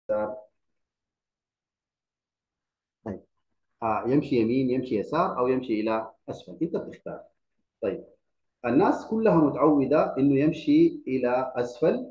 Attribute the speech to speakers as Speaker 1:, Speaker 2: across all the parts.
Speaker 1: يسار طيب آه يمشي يمين يمشي يسار او يمشي الى اسفل انت بتختار طيب الناس كلها متعوده انه يمشي الى اسفل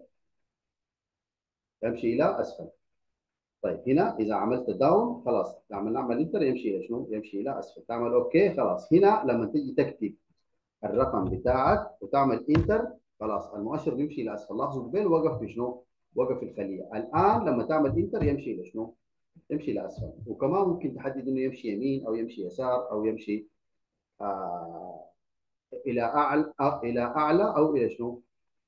Speaker 1: يمشي الى اسفل طيب هنا اذا عملت داون خلاص لما نعمل انتر يمشي الى شنو؟ يمشي الى اسفل تعمل اوكي خلاص هنا لما تيجي تكتب الرقم بتاعك وتعمل انتر خلاص المؤشر بيمشي الى اسفل لاحظوا قبل وقف في شنو؟ وقف في الخليه الان لما تعمل انتر يمشي الى شنو؟ يمشي الى اسفل وكمان ممكن تحدد انه يمشي يمين او يمشي يسار او يمشي آه الى اعلى أو الى اعلى او الى شنو؟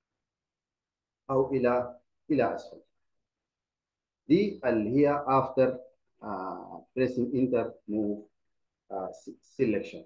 Speaker 1: او الى الى اسفل دي اللي هي after uh, pressing enter move uh, selection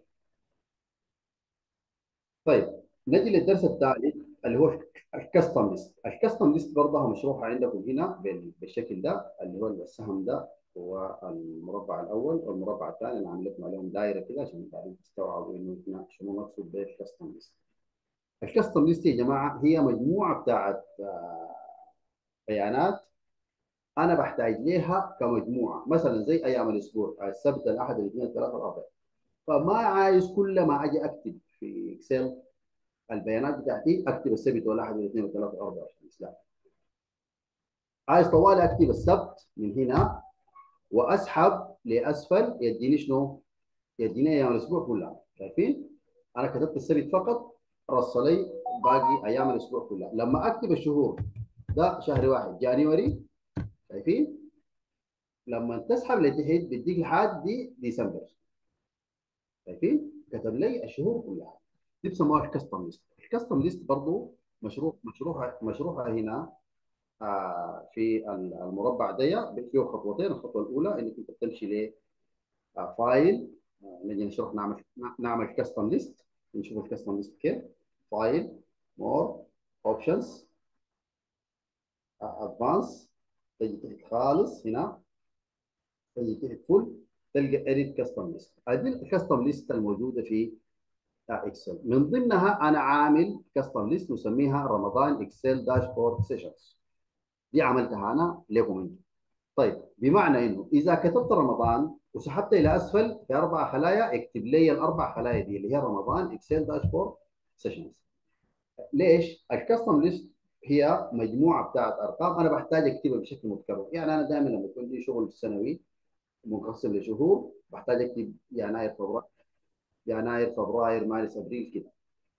Speaker 1: طيب نجي للدرس الثالث اللي هو الكاستم ليست الكاستم ليست برضها مشروحه عندكم هنا بالشكل ده اللي هو السهم ده هو المربع الاول والمربع الثاني انا عامل لكم عليهم دائره كده عشان بعدين تستوعبوا انه هنا شنو مقصود بالكاستم ليست الكاستم ليست يا جماعه هي مجموعه بتاعت بيانات انا بحتاج لها كمجموعه مثلا زي ايام الاسبوع السبت الاحد الاثنين الثلاثاء الاربعاء فما عايز كل ما اجي اكتب في اكسل البيانات بتاعتي اكتب السبت والاحد والاثنين والثلاثاء والاربعاء لا عايز طوالي اكتب السبت من هنا واسحب لاسفل يديني شنو؟ يديني ايام الاسبوع كلها شايفين؟ انا كتبت السبت فقط رص لي باقي ايام الاسبوع كلها لما اكتب الشهور ده شهر واحد جانيوري شايفين؟ لما تسحب لتحت بيديك لحد دي ديسمبر شايفين؟ كتب لي الشهور كلها دي بسموها الكاستم ليست الكاستم ليست برضه مشروع مشروعها مشروعها هنا آه في المربع ده فيه خطوتين الخطوه الاولى انك انت بتمشي ل آه فايل آه نجي نشرح نعمل نعمل كاستم ليست نشوف الكاستم ليست كيف فايل مور اوبشنز ادفانس تجي تحت خالص هنا تجي تحت فول تلقى اديت كاستم ليست هذه الكاستم ليست الموجوده في اكسل من ضمنها انا عامل كاستم ليست نسميها رمضان اكسل داشبورد سيشنز دي عملتها انا لكم انتم طيب بمعنى انه اذا كتبت رمضان وسحبت الى اسفل في اربع خلايا اكتب لي الاربع خلايا دي اللي هي رمضان اكسل داشبورد سيشنز ليش؟ الكاستم ليست هي مجموعه بتاعت ارقام انا بحتاج اكتبها بشكل متكرر يعني انا دائما لما يكون لي شغل سنوي منقسم لشهور بحتاج اكتب يناير فبراير يناير فبراير مارس ابريل كده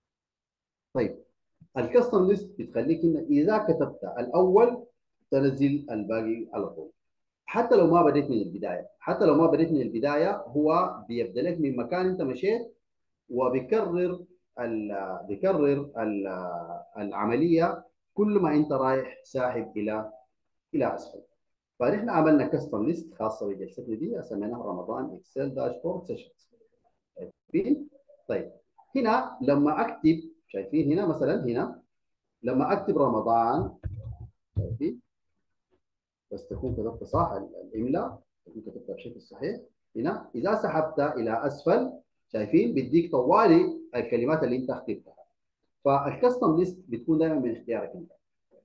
Speaker 1: طيب الكاستم ليست بتخليك ان اذا كتبت الاول تنزل الباقي على طول حتى لو ما بديت من البدايه حتى لو ما بديت من البدايه هو بيبدا لك من مكان انت مشيت وبيكرر ال بيكرر ال العمليه كل ما انت رايح ساحب الى الى اسفل فنحن عملنا كاستم ليست خاصه بجلستنا دي سميناها رمضان اكسل داشبورد سيشنز شايفين؟ طيب هنا لما اكتب شايفين هنا مثلا هنا لما اكتب رمضان شايفين؟ بس تكون كتبت صح الاملاء تكون كتبتها بشكل صحيح هنا اذا سحبت الى اسفل شايفين بيديك طوالي الكلمات اللي انت كتبتها فالكاستم ليست بتكون دائما من اختيارك انت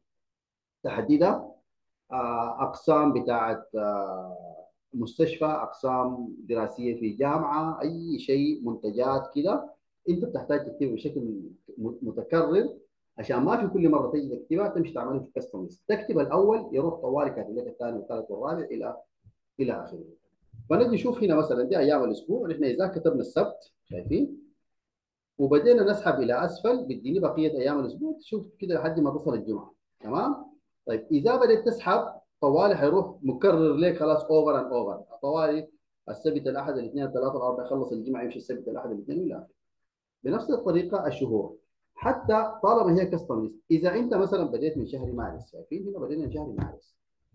Speaker 1: تحديدا اقسام بتاعت مستشفى اقسام دراسيه في جامعه اي شيء منتجات كده انت بتحتاج تكتبه بشكل متكرر عشان ما في كل مره تيجي تكتبها تمشي تعمله في كاستم ليست تكتب الاول يروح طوالي كاتب لك الثاني والثالث والرابع الى الى اخره فنجي نشوف هنا مثلا دي ايام الاسبوع نحن اذا كتبنا السبت شايفين وبدينا نسحب الى اسفل بيديني بقيه ايام الاسبوع تشوف كده لحد ما تصل الجمعه تمام طيب اذا بدات تسحب طوالي حيروح مكرر لك خلاص اوفر اند اوفر طوالي السبت الاحد الاثنين الثلاثه الاربعاء يخلص الجمعه يمشي السبت الاحد الاثنين الى اخره بنفس الطريقه الشهور حتى طالما هي كاستم ليست اذا انت مثلا بديت من شهر مارس شايفين هنا بدينا من شهر مارس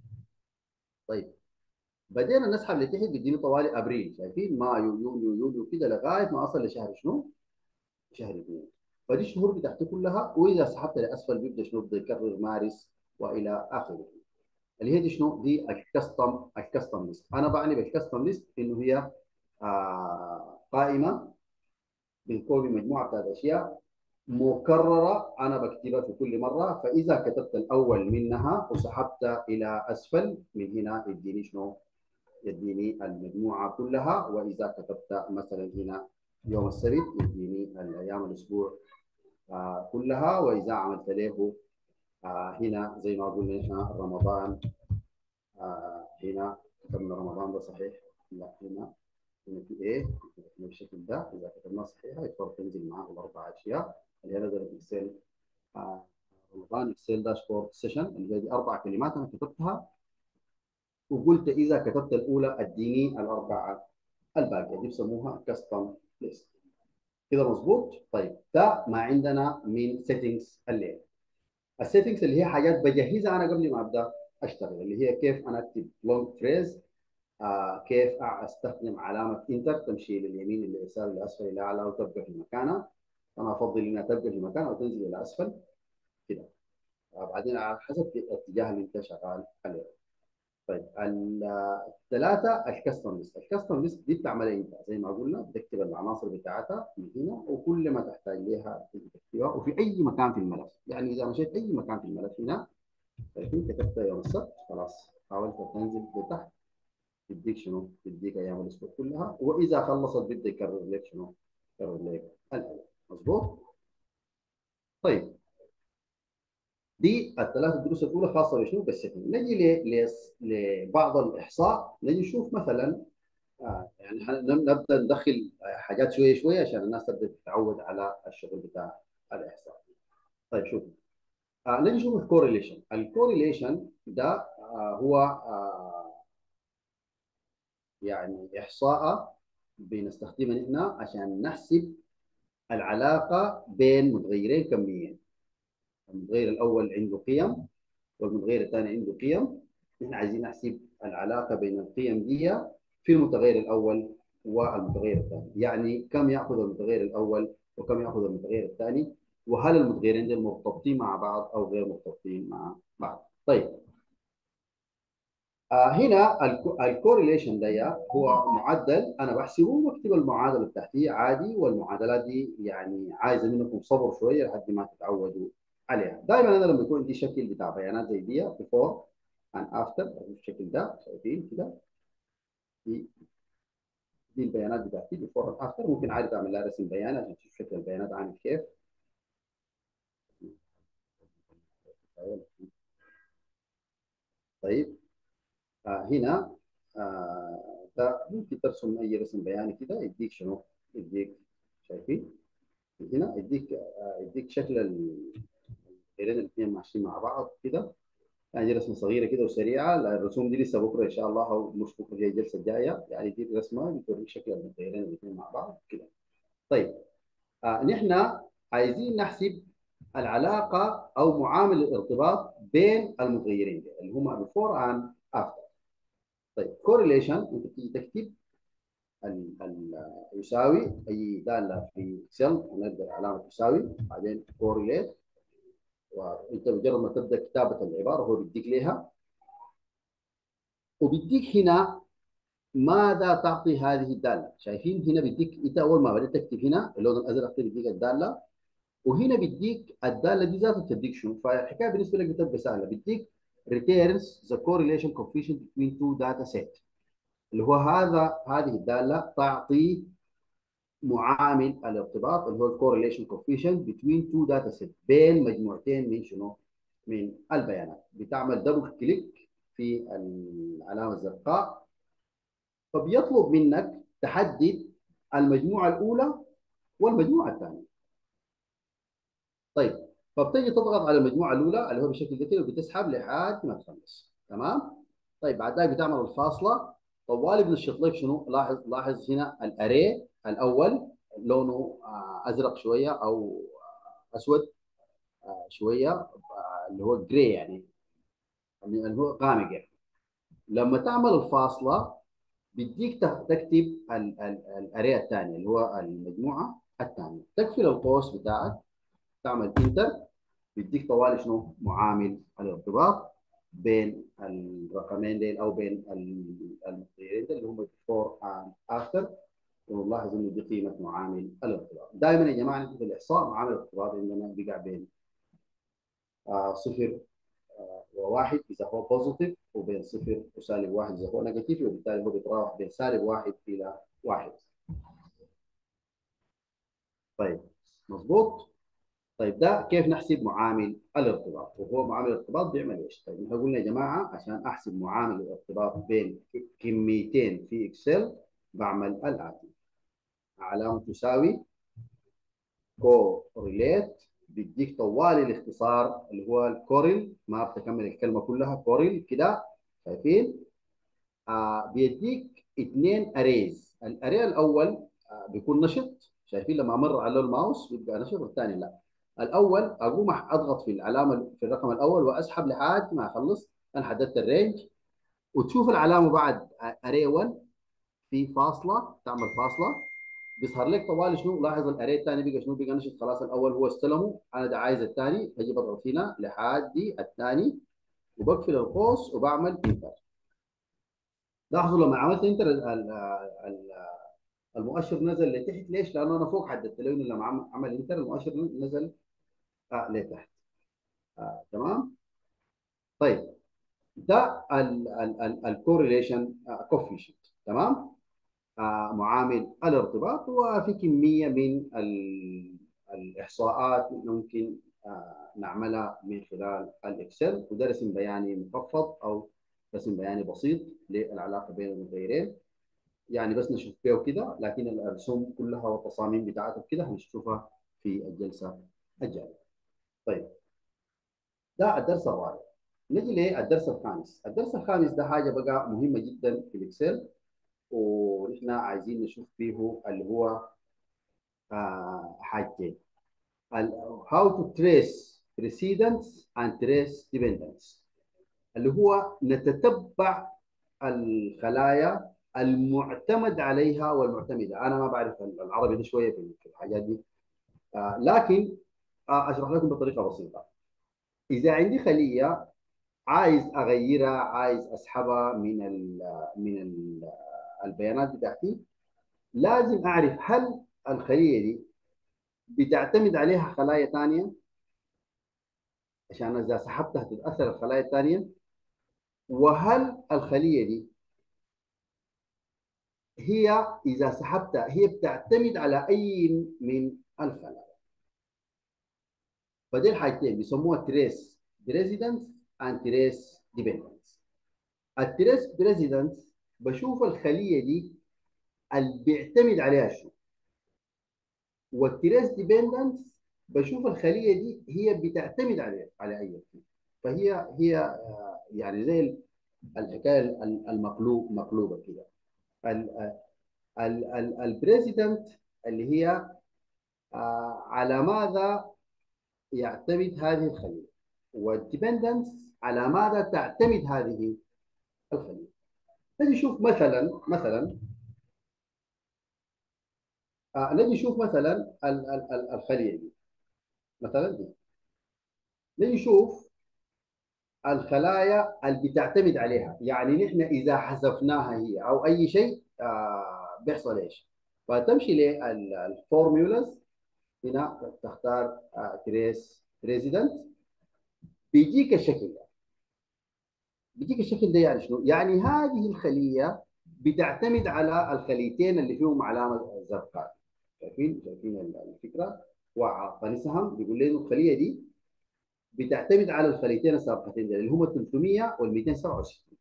Speaker 1: طيب بدينا نسحب لتحت بيديني طوالي ابريل شايفين مايو يونيو يوليو كده لغايه ما اصل لشهر شنو؟ شهر اثنين فدي الشهور بتاعتي كلها واذا سحبت لاسفل بيبدا شنو بده يكرر مارس والى اخره اللي هي دي شنو؟ دي الكاستم الكاستم ليست انا بعني بالكاستم ليست انه هي آه قائمه بتكون مجموعه بتاعت اشياء مكررة أنا بكتبها في كل مرة فإذا كتبت الأول منها وسحبت إلى أسفل من هنا يديني شنو؟ يديني المجموعة كلها وإذا كتبت مثلا هنا يوم السبت يديني الأيام الأسبوع آه كلها وإذا عملت له آه هنا زي ما قلنا هنا رمضان آه هنا كتبنا رمضان ده صحيح لا هنا هنا في ايه بالشكل ده اذا كتبناه صحيح يتفضل تنزل معاه الاربع اشياء اللي هي نزلت اكسل آه رمضان اكسل داشبورد سيشن اللي هي دي اربع كلمات انا كتبتها وقلت اذا كتبت الاولى اديني الاربعه الباقيه دي بسموها كاستم ليست كده مظبوط طيب ده ما عندنا من سيتنجز الليل السيتنجز اللي هي حاجات بجهزها انا قبل ما ابدا اشتغل اللي هي كيف انا اكتب لونج فريز آه كيف استخدم علامه انتر تمشي لليمين لليسار للاسفل الى اعلى وتبقى في مكانها انا افضل انها تبقى في مكانها وتنزل الى اسفل كده آه بعدين على حسب الاتجاه اللي انت شغال عليه طيب الثلاثه الكاستم ليست الكاستم ليست دي بتعملها انت زي ما قلنا بتكتب العناصر بتاعتها من هنا وكل ما تحتاج لها تكتبها وفي اي مكان في الملف يعني اذا مشيت اي مكان في الملف هنا طيب كتبت يوم السبت خلاص حاولت تنزل لتحت تديك شنو؟ تديك ايام الاسبوع كلها واذا خلصت بده يكرر لك شنو؟ يكرر لك الايام مظبوط؟ طيب دي الثلاث دروس الاولى خاصه بشنو؟ بالسكن نجي لبعض الاحصاء نجي نشوف مثلا آه يعني نبدا ندخل حاجات شويه شويه عشان الناس تبدا تتعود على الشغل بتاع الاحصاء. طيب شوف آه نجي نشوف الكورليشن، الكورليشن ده آه هو آه يعني احصاء بنستخدمها نحن عشان نحسب العلاقه بين متغيرين كميين. المتغير الاول عنده قيم والمتغير الثاني عنده قيم نحن عايزين نحسب العلاقه بين القيم دي في المتغير الاول والمتغير الثاني يعني كم ياخذ المتغير الاول وكم ياخذ المتغير الثاني وهل المتغيرين دول مرتبطين مع بعض او غير مرتبطين مع بعض طيب آه هنا الكورليشن ده هو معدل انا بحسبه واكتب المعادله بتاعتي عادي والمعادلات دي يعني عايزه منكم صبر شويه لحد ما تتعودوا عليها دائما انا لما يكون عندي شكل بتاع بيانات زي دي بيفور اند افتر بالشكل ده شايفين كده دي دي البيانات بتاعتي بيفور اند افتر ممكن عادي اعمل لها رسم بيان عشان تشوف شكل البيانات عامل كيف طيب آه هنا آه ده ممكن ترسم اي رسم بياني كده يديك شنو؟ يديك شايفين؟ هنا يديك آه يديك شكل المتغيرين الاثنين ماشيين مع بعض كده يعني دي رسمه صغيره كده وسريعه الرسوم دي لسه بكره ان شاء الله او مش بكره هي الجلسه الجايه يعني دي رسمه بتوريك شكل المتغيرين الاثنين مع بعض كده طيب آه نحن عايزين نحسب العلاقه او معامل الارتباط بين المتغيرين دي اللي هم بفور اند افتر طيب كورليشن انت بتيجي تكتب ال ال يساوي اي داله في اكسل ونقدر علامه يساوي بعدين كورليت وانت مجرد ما تبدا كتابه العباره هو بيديك لها وبيديك هنا ماذا تعطي هذه الداله شايفين هنا بيديك انت اول ما بدات تكتب هنا اللون الازرق بيديك الداله وهنا بيديك الداله دي ذاتها بتديك شنو فالحكايه بالنسبه لك بتبقى سهله بيديك returns the correlation coefficient between two data set اللي هو هذا هذه الداله تعطي معامل الارتباط اللي هو الكورليشن كوفيشنت بين تو داتا سيت بين مجموعتين من شنو؟ من البيانات بتعمل دبل كليك في العلامه الزرقاء فبيطلب منك تحدد المجموعه الاولى والمجموعه الثانيه. طيب فبتجي تضغط على المجموعه الاولى اللي هو بالشكل ده كده وبتسحب لحد ما تخلص تمام؟ طيب بعد ذلك بتعمل الفاصله طوالي بنشط لك شنو؟ لاحظ لاحظ هنا الاري الاول لونه ازرق شويه او اسود شويه اللي هو جراي يعني اللي هو غامق يعني لما تعمل الفاصله بيديك تكتب الاري الثانيه اللي هو المجموعه الثانيه تقفل القوس بتاعك تعمل انتر بيديك طوالي شنو معامل الارتباط بين الرقمين ديل او بين المتغيرين اللي هم بيفور اند افتر ونلاحظ انه دي قيمه معامل الارتباط دائما يا جماعه نحن في الاحصاء معامل الارتباط عندنا بيقع بين آه صفر آه وواحد اذا هو بوزيتيف وبين صفر وسالب واحد اذا هو نيجاتيف وبالتالي هو بيتراوح بين سالب واحد الى واحد طيب مظبوط طيب ده كيف نحسب معامل الارتباط وهو معامل الارتباط بيعمل ايش طيب احنا قلنا يا جماعه عشان احسب معامل الارتباط بين كميتين في اكسل بعمل الاتي علامه تساوي كوريليت بيديك طوال الاختصار اللي هو الكوريل ما بتكمل الكلمه كلها كوريل كده شايفين آه بيديك اثنين اريز الاري الاول آه بيكون نشط شايفين لما امر على الماوس بيبقى نشط والثاني لا الاول اقوم اضغط في العلامه في الرقم الاول واسحب لحد ما اخلص انا حددت الرينج وتشوف العلامه بعد اري 1 في فاصله تعمل فاصله بيظهر لك طوال شنو لاحظ الاري الثاني بقى شنو بقى نشط خلاص الاول هو استلمه انا ده عايز الثاني اجي بضغط هنا لحد الثاني وبقفل القوس وبعمل انتر لاحظوا لما عملت انتر المؤشر نزل لتحت ليش؟ لانه انا فوق حددت له انه لما عمل انتر المؤشر نزل آه لتحت آه تمام؟ طيب ده الكورليشن كوفيشنت تمام؟ آه معامل الارتباط وفي كميه من الاحصاءات ممكن آه نعملها من خلال الاكسل وده رسم بياني مخفض او رسم بياني بسيط للعلاقه بين المتغيرين يعني بس نشوف فيه كده لكن الرسوم كلها والتصاميم بتاعتها كده هنشوفها في الجلسه الجايه. طيب ده الدرس الرابع. نجي للدرس الخامس، الدرس الخامس ده حاجه بقى مهمه جدا في الاكسل ونحن عايزين نشوف فيه اللي هو آه حاجتين. how to trace precedence and trace dependence اللي هو نتتبع الخلايا المعتمد عليها والمعتمده انا ما بعرف العربي ده شويه في الحاجات دي آه لكن آه اشرح لكم بطريقه بسيطه اذا عندي خليه عايز اغيرها عايز اسحبها من ال من ال البيانات بتاعتي لازم اعرف هل الخليه دي بتعتمد عليها خلايا ثانيه عشان اذا سحبتها تتاثر الخلايا الثانيه وهل الخليه دي هي اذا سحبتها هي بتعتمد على اي من الخلايا فدي الحاجتين بيسموها تريس بريزيدنس اند تريس ديبندنس التريس بريزيدنس بشوف الخليه دي اللي بيعتمد عليها شو والتريس ديبندنس بشوف الخليه دي هي بتعتمد على على اي شيء فهي هي يعني زي الحكايه المقلوب مقلوبه كده البريزيدنت اللي هي على ماذا يعتمد هذه الخليه والديبندنس على ماذا تعتمد هذه الخليه نجي نشوف مثلا مثلا آه نجي نشوف مثلا ال ال ال الخليه دي مثلا دي نجي نشوف الخلايا اللي بتعتمد عليها يعني نحن اذا حذفناها هي او اي شيء آه بيحصل ايش فتمشي للفورمولاز هنا تختار آه تريس ريزيدنت بيجيك الشكل ده بيجيك الشكل ده يعني شنو؟ يعني هذه الخليه بتعتمد على الخليتين اللي فيهم علامه زرقاء شايفين شايفين الفكره وعطاني سهم بيقول لي الخليه دي بتعتمد على الخليتين السابقتين دول اللي هم 300 وال 267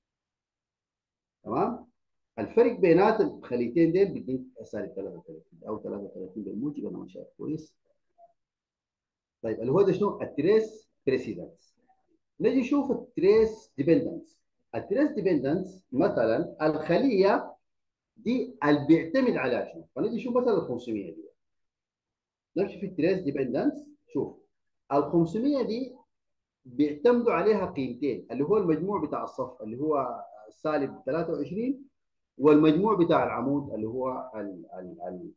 Speaker 1: تمام الفرق بينات الخليتين دول بيديك سالب 33 او 33 بالموجب انا ما شايف كويس طيب اللي هو ده شنو؟ التريس بريسيدنس نجي نشوف التريس ديبندنس التريس ديبندنس مثلا الخليه دي اللي بيعتمد على شنو؟ فنجي نشوف مثلا ال 500 دي نمشي في التريس ديبندنس شوف ال 500 دي بيعتمدوا عليها قيمتين اللي هو المجموع بتاع الصف اللي هو سالب 23 والمجموع بتاع العمود اللي هو ال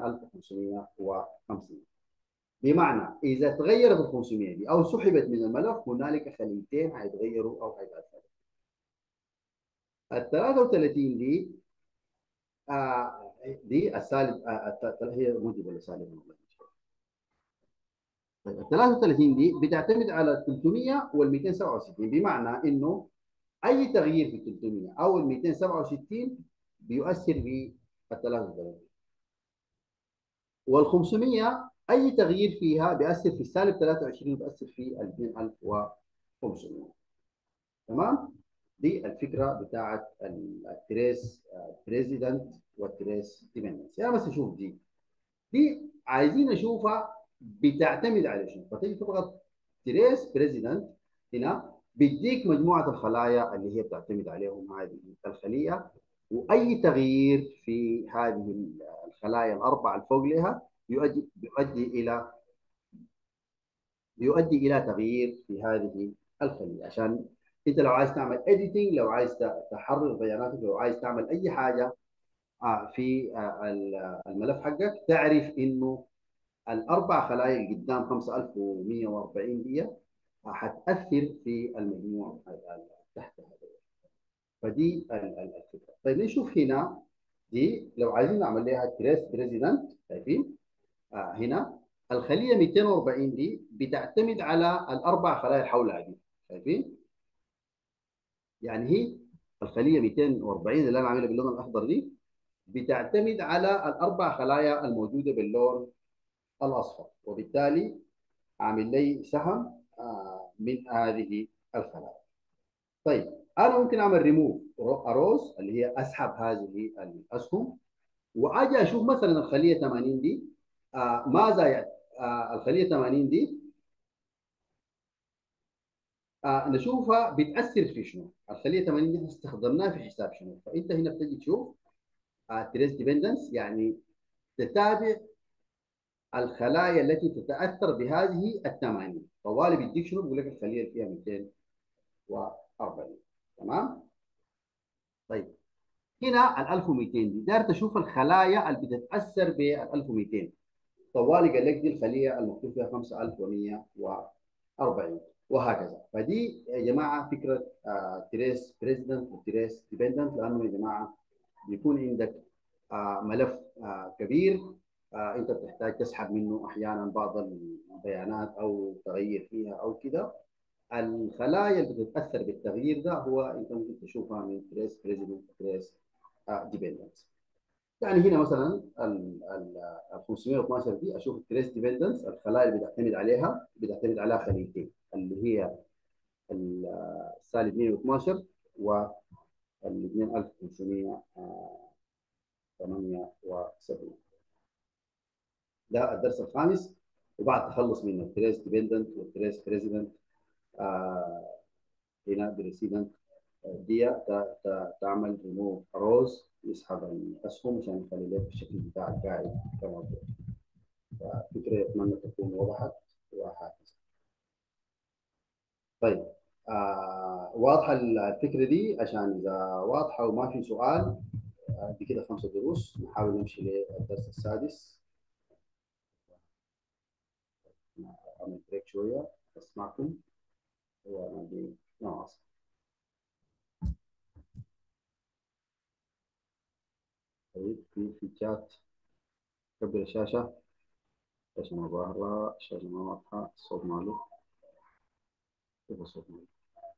Speaker 1: 2550 بمعنى اذا تغيرت ال 500 دي او سحبت من الملف هنالك خليتين هيتغيروا او هيتاثروا ال 33 دي آه دي السالب آه، الت- هي موجب ولا سالب والله طيب ال 33 دي بتعتمد على ال 300 وال 267 بمعنى انه اي تغيير في ال 300 او ال 267 بيؤثر في ال 33 وال 500 اي تغيير فيها بيأثر في السالب 23 وبيأثر في ال 2500 تمام دي الفكره بتاعت التريس بريزيدنت والتريس ديبندنس يا بس شوف دي دي عايزين نشوفها بتعتمد على شنو فتيجي تضغط تريس بريزيدنت هنا بيديك مجموعه الخلايا اللي هي بتعتمد عليهم هذه الخليه واي تغيير في هذه الخلايا الاربعه الفوق لها يؤدي يؤدي الى يؤدي الى تغيير في هذه الخليه عشان انت لو عايز تعمل اديتنج لو عايز تحرر بياناتك لو عايز تعمل اي حاجه آه، في آه، الملف حقك تعرف انه الاربع خلايا اللي قدام 5140 دي حتاثر في المجموع تحت هذا فدي الفكره طيب نشوف هنا دي لو عايزين نعمل لها تريس بريزيدنت شايفين آه هنا الخليه 240 دي بتعتمد على الاربع خلايا حولها دي شايفين يعني هي الخليه 240 اللي انا عاملها باللون الاخضر دي بتعتمد على الاربع خلايا الموجوده باللون الاصفر وبالتالي عامل لي سهم آه من هذه الخلايا طيب انا ممكن اعمل ريموف اروز اللي هي اسحب هذه الاسهم واجي اشوف مثلا الخليه 80 دي آه ماذا يعني آه الخليه 80 دي آه نشوفها بتاثر في شنو الخليه 80 دي استخدمناها في حساب شنو فانت هنا بتجي تشوف تريس ديبندنس يعني تتابع الخلايا التي تتاثر بهذه الثمانيه طوالي بيديك شنو بيقول لك الخليه اللي فيها 240 تمام طيب هنا ال 1200 دي داير تشوف الخلايا اللي بتتاثر بال 1200 طوالي قال لك دي الخليه المكتوب فيها 5140 وهكذا فدي يا جماعه فكره آه تريس بريزيدنت وتريس ديبندنت لانه يا جماعه بيكون عندك آه ملف آه كبير آه انت بتحتاج تسحب منه احيانا بعض البيانات او تغير فيها او كده الخلايا اللي بتتاثر بالتغيير ده هو انت ممكن تشوفها من تريس بريزيدنت تريس ديبندنس يعني هنا مثلا ال 512 دي اشوف التريس ديبندنس الخلايا اللي بتعتمد عليها بتعتمد على خليتين اللي هي السالب 112 وال 2578 ده الدرس الخامس وبعد تخلص منه التريس ديبندنت والتريس بريزيدنت آه هنا بريسيدنت دي تعمل ريموف روز يسحب الاسهم عشان يخلي لك الشكل بتاعك قاعد كما هو ففكره اتمنى تكون وضحت وهكذا طيب آه واضحه الفكره دي عشان اذا واضحه وما في سؤال آه دي كده خمسه دروس نحاول نمشي للدرس السادس اعمل بريك شويه اسمعكم وانا بنواصل طيب في في شات كبر الشاشة الشاشة ما ظاهرة الشاشة ما واضحة الصوت ماله كيف الصوت ماله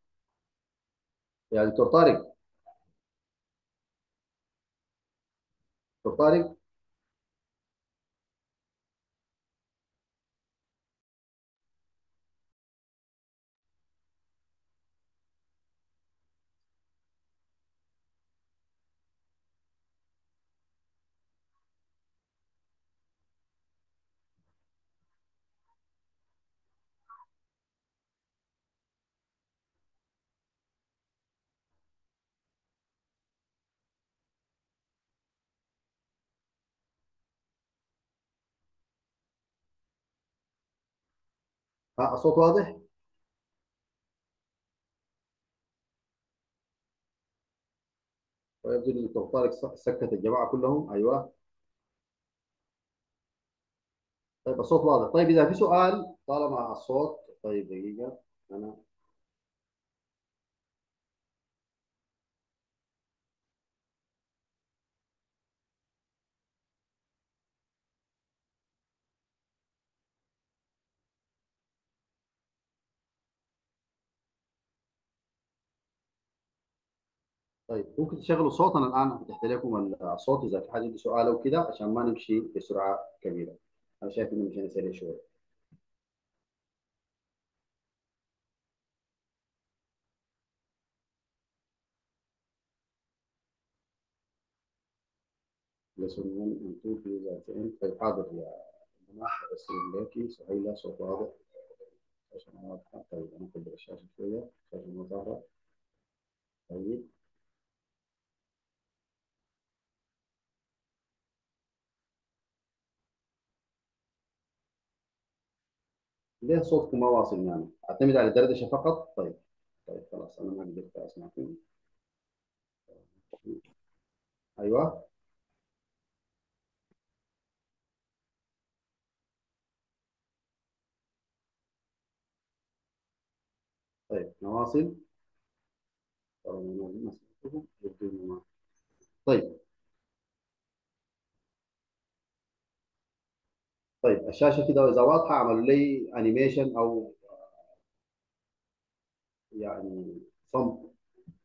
Speaker 1: يا دكتور طارق دكتور طارق ها الصوت واضح؟ ويبدو ان دكتور طارق سكت الجماعة كلهم ايوه طيب الصوت واضح طيب اذا في سؤال طالما الصوت طيب دقيقة انا طيب ممكن تشغلوا صوتنا الان فتحت لكم الصوت اذا في حد عنده سؤال او كده عشان ما نمشي بسرعه كبيره انا شايف انه مشينا سريع شويه lesson 1 and 2 please attend طيب حاضر يا جماعه ارسل لك سهيله صوت واضح عشان واضحه طيب انا اكبر الشاشه شويه عشان ما ظاهره طيب ليه صوتكم ما واصل يعني اعتمد على الدردشه فقط طيب طيب خلاص انا ما قدرت اسمعكم ايوه طيب نواصل طيب طيب الشاشه كده اذا واضحه عملوا لي انيميشن او يعني صمت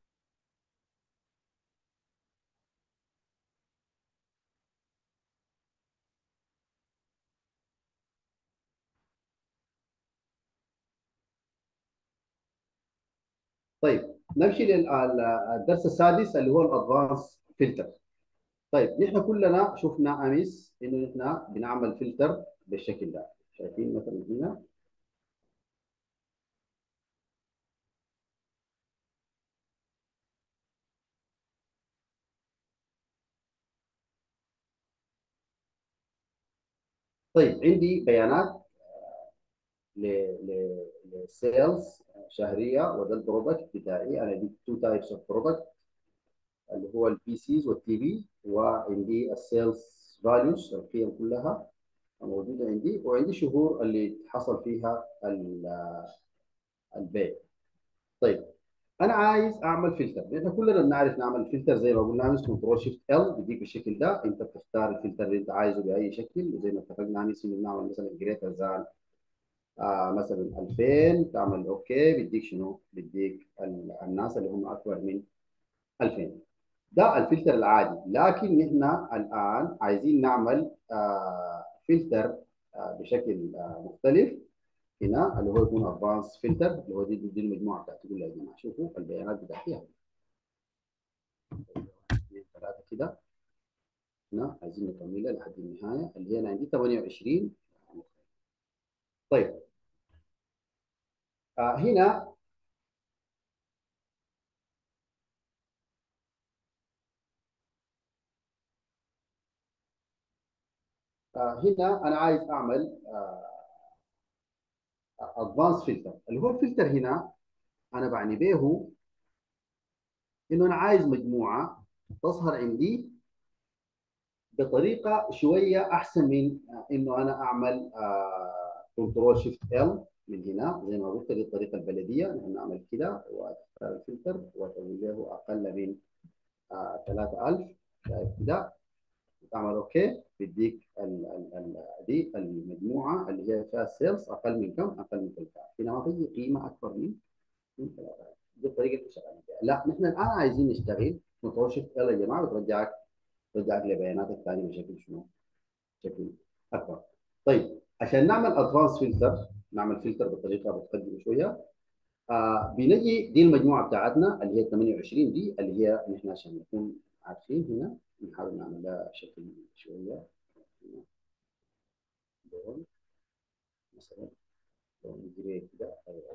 Speaker 1: طيب نمشي للدرس السادس اللي هو الادفانس فلتر طيب نحن كلنا شفنا امس انه نحن بنعمل فلتر بالشكل ده شايفين مثلا هنا طيب عندي بيانات للسيلز شهريه وده البرودكت بتاعي انا عندي تو تايبس اوف برودكت اللي هو البي سيز والتي في وعندي السيلز فاليوز القيم كلها موجوده عندي وعندي شهور اللي حصل فيها البيع طيب انا عايز اعمل فلتر احنا كلنا بنعرف نعمل فلتر زي ما قلنا امس كنترول شيفت ال بيديك بالشكل ده انت بتختار الفلتر اللي انت عايزه باي شكل زي ما اتفقنا امس انه نعمل مثلا جريتر زان آه مثلا 2000 تعمل اوكي بيديك شنو؟ بيديك الناس اللي هم اكبر من 2000 ده الفلتر العادي لكن نحن الان عايزين نعمل آه فلتر آه بشكل آه مختلف هنا اللي هو يكون ادفانس فلتر اللي هو دي, دي المجموعه بتاعتي كلها يا جماعه شوفوا البيانات بتاعتها ثلاثه كده هنا عايزين نكملها لحد النهايه اللي هي انا عندي 28 طيب آه هنا آه هنا انا عايز اعمل ادفانس فلتر اللي هو الفلتر هنا انا بعني به انه انا عايز مجموعه تظهر عندي بطريقه شويه احسن من انه انا اعمل كنترول شيفت ال من هنا زي ما قلت دي الطريقه البلديه نحن نعمل كده واختار الفلتر واقول له اقل من آه 3000 شايف كده تعمل اوكي بيديك ال ال ال دي المجموعه اللي هي فيها سيلز اقل من كم؟ اقل من 3000 هنا ما في قيمه اكبر من من 3000 دي الطريقه اللي شغالين بها لا نحن الان عايزين نشتغل كنترول شيفت ال يا جماعه بترجعك ترجعك لبياناتك ثاني بشكل شنو؟ بشكل اكبر طيب عشان نعمل ادفانس فلتر نعمل فلتر بطريقه متقدمه شويه آه بنجي دي المجموعه بتاعتنا اللي هي 28 دي اللي هي نحن عشان نكون عارفين هنا نحاول نعمل لها شكل شويه لون مثلا لون جري كده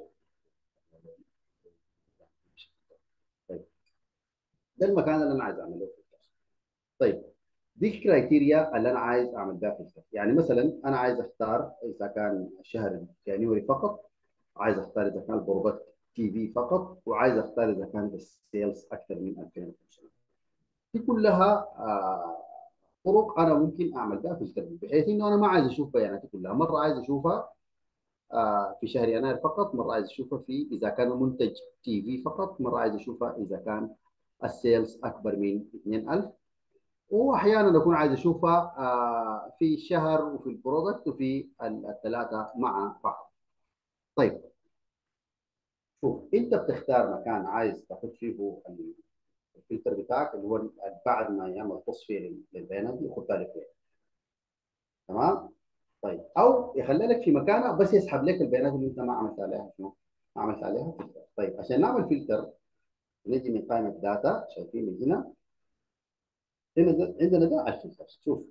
Speaker 1: طيب ده المكان اللي انا عايز اعمله فلتر طيب دي الكرايتيريا اللي انا عايز اعمل بها فلتر يعني مثلا انا عايز اختار اذا كان شهر جانيوري فقط عايز اختار اذا كان البرودكت تي في فقط وعايز اختار اذا كان السيلز اكثر من 2500 دي كلها آه طرق انا ممكن اعمل بها فلتر بحيث انه انا ما عايز اشوف بياناتي كلها مره عايز اشوفها آه في شهر يناير فقط مره عايز اشوفها في اذا كان المنتج تي في فقط مره عايز اشوفها اذا كان السيلز اكبر من 2000 واحيانا اكون عايز اشوفها آه في الشهر وفي البرودكت وفي الثلاثه مع بعض طيب شوف انت بتختار مكان عايز تاخذ فيه الفلتر بتاعك اللي هو بعد ما يعمل تصفيه للبيانات دي يحطها لك فيها تمام طيب او يخلي لك في مكانها بس يسحب لك البيانات اللي انت ما عملت عليها شنو ما عملت عليها فلتر طيب عشان نعمل فلتر نجي من قائمه داتا شايفين من هنا هنا عندنا ده الفلتر شوف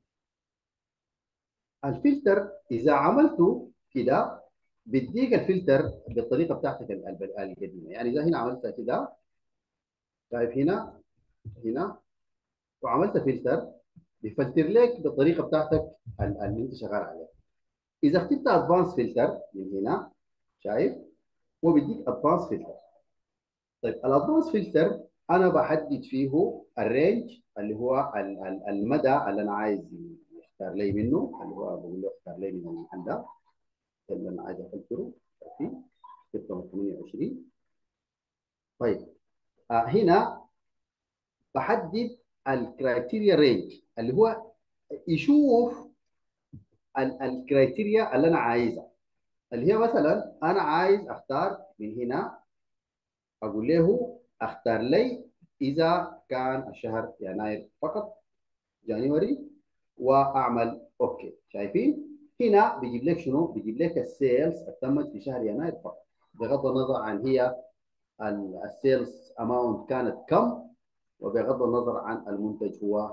Speaker 1: الفلتر اذا عملته كده بيديك الفلتر بالطريقه بتاعتك القديمه يعني اذا هنا عملتها كده شايف هنا هنا وعملت فلتر بيفلتر لك بالطريقه بتاعتك اللي انت شغال عليها اذا اخترت ادفانس فلتر من هنا شايف هو بيديك ادفانس فلتر طيب الادفانس فلتر انا بحدد فيه الرينج اللي هو المدى اللي انا عايز يختار لي منه اللي هو بقول له اختار لي من المحل ده اللي انا عايز افلتره شايفين 28 طيب آه هنا بحدد الكرايتيريا رينج اللي هو يشوف الكرايتيريا اللي انا عايزها اللي هي مثلا انا عايز اختار من هنا اقول له اختار لي اذا كان الشهر يناير فقط جانيوري واعمل اوكي شايفين هنا بيجيب لك شنو بيجيب لك السيلز التمت في شهر يناير فقط بغض النظر عن هي السيلز اماونت كانت كم وبغض النظر عن المنتج هو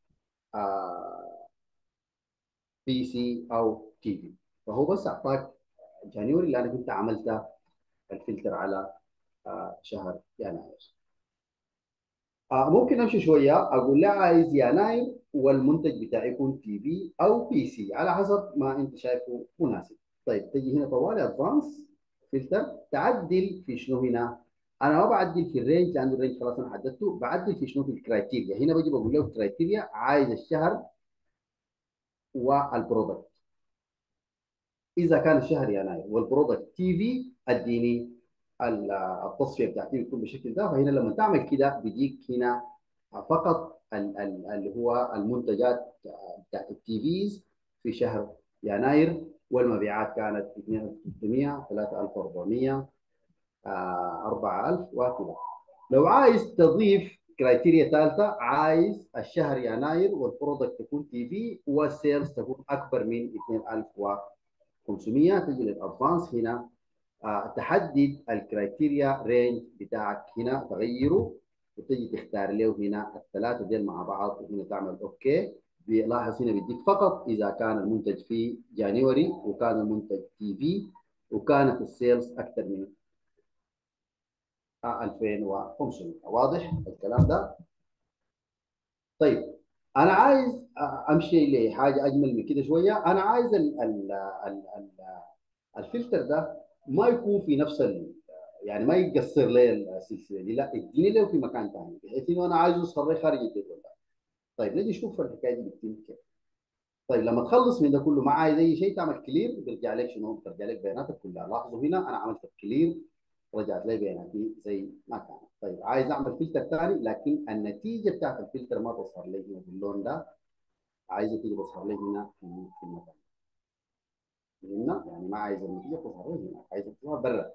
Speaker 1: بي سي او تي في فهو بس اعطاك جانيوري لانك انت عملت الفلتر على شهر يناير ممكن امشي شويه اقول له عايز يناير والمنتج بتاعي يكون تي في او بي سي على حسب ما انت شايفه مناسب طيب تجي هنا طوالي ادفانس فلتر تعدل في شنو هنا انا ما بعدل في الرينج لان الرينج خلاص انا حددته بعدل في شنو في الكرايتيريا هنا بجي بقول له الكرايتيريا عايز الشهر والبرودكت اذا كان الشهر يناير والبرودكت تي في اديني التصفيه بتاعتي بتكون بالشكل ده فهنا لما تعمل كده بيجيك هنا فقط اللي هو المنتجات بتاعت التي فيز في شهر يناير والمبيعات كانت 2300 3400 4000 وكذا لو عايز تضيف كرايتيريا ثالثه عايز الشهر يناير والبرودكت تكون تي في والسيلز تكون اكبر من 2500 تجي للادفانس هنا آه تحدد الكرايتيريا رينج بتاعك هنا تغيره وتجي تختار له هنا الثلاثه ديل مع بعض وهنا تعمل اوكي بيلاحظ هنا بيديك فقط اذا كان المنتج في جانيوري وكان المنتج تي في وكانت السيلز اكثر من 2500 واضح الكلام ده طيب انا عايز امشي لحاجه اجمل من كده شويه انا عايز ال ال ال ال الفلتر ده ما يكون في نفس ال يعني ما يقصر لي السلسله دي لا اديني له في مكان ثاني بحيث انه انا عايزه يصفر لي خارج الجدول ده طيب نجي نشوف الحكايه دي بتتم كيف طيب لما تخلص من ده كله ما عايز اي شيء تعمل كلير بيرجع لك شنو؟ بيرجع لك بياناتك كلها لاحظوا هنا انا عملت كلير رجعت لي بياناتي زي ما كانت طيب عايز اعمل فلتر ثاني لكن النتيجه بتاعت الفلتر ما تظهر لي هنا باللون ده عايزه تيجي تظهر لي هنا في في المكان هنا يعني ما عايز النتيجه تظهر لي هنا عايزه تظهر برا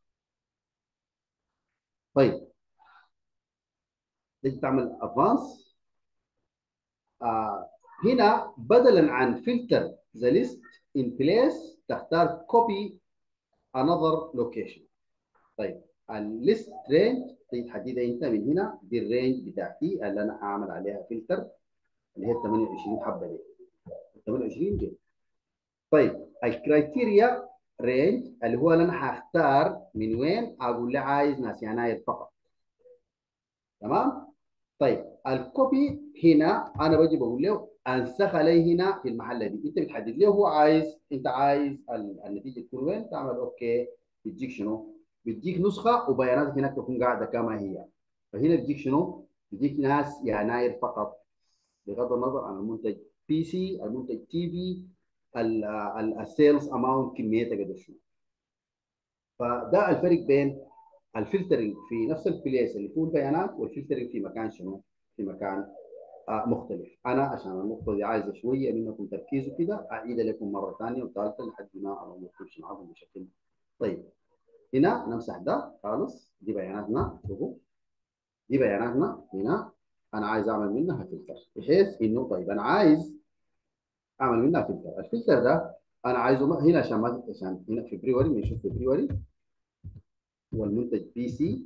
Speaker 1: طيب تيجي تعمل ادفانس آه هنا بدلا عن فلتر ذا ليست ان بليس تختار كوبي انذر لوكيشن طيب الليست رينج تحددها انت من هنا دي الرينج بتاعتي اللي انا هعمل عليها فلتر اللي هي 28 حبه دي 28 دي طيب الكرايتيريا رينج اللي هو اللي انا هختار من وين اقول له عايز ناس يناير فقط تمام طيب الكوبي هنا انا بجي بقول له انسخ لي هنا في المحله دي انت بتحدد له هو عايز انت عايز النتيجه تكون وين تعمل اوكي بيديك شنو بيديك نسخه وبياناتك هناك تكون قاعده كما هي فهنا بيديك شنو بيديك ناس يناير فقط بغض النظر عن المنتج بي سي المنتج تي في السيلز اماونت كميتها قدر شنو فده الفرق بين الفلترنج في نفس البليس اللي فيه البيانات والفلترنج في مكان شنو في مكان آه مختلف انا عشان النقطه دي عايزه شويه منكم تركيز وكده اعيد لكم مره ثانيه وثالثه لحد ما الامور تمشي معاكم بشكل طيب هنا نمسح ده خالص دي بياناتنا شوفوا دي بياناتنا هنا انا عايز اعمل منها فلتر بحيث انه طيب انا عايز اعمل منها فلتر الفلتر ده انا عايزه هنا عشان ما عشان هنا فبراير بنشوف فبراير والمنتج بي سي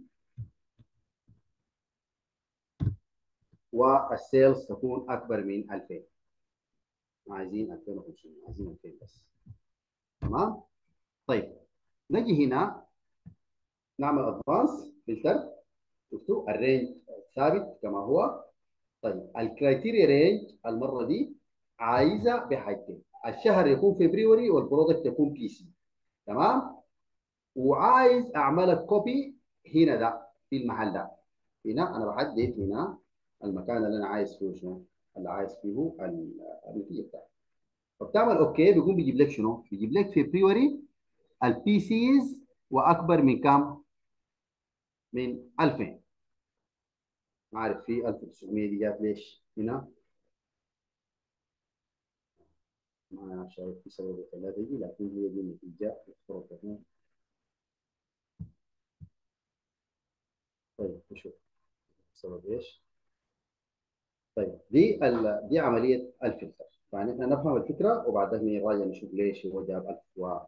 Speaker 1: والسيلز تكون اكبر من 2000 عايزين 2500 عايزين 2000 بس تمام طيب نجي هنا نعمل ادفانس فلتر شفتوا الرينج ثابت كما هو طيب الكرايتيريا رينج المره دي عايزه بحاجتين الشهر يكون فبراير والبرودكت يكون بي سي تمام وعايز اعمل كوبي هنا ده في المحل ده هنا انا بحدد هنا المكان اللي انا عايز فيه شنو اللي عايز فيه النتيجه بتاعتي فبتعمل اوكي بيقوم بيجيب لك شنو بيجيب لك فبراير البي سيز واكبر من كام من 2000 ما عارف في 1900 دي جات ليش هنا ما شايف في سبب الثلاثة دي لكن هي دي النتيجة طيب نشوف سبب ايش طيب دي ال... دي عملية الفلتر يعني احنا نفهم الفكرة وبعدين نراجع نشوف ليش هو جاب 1000 و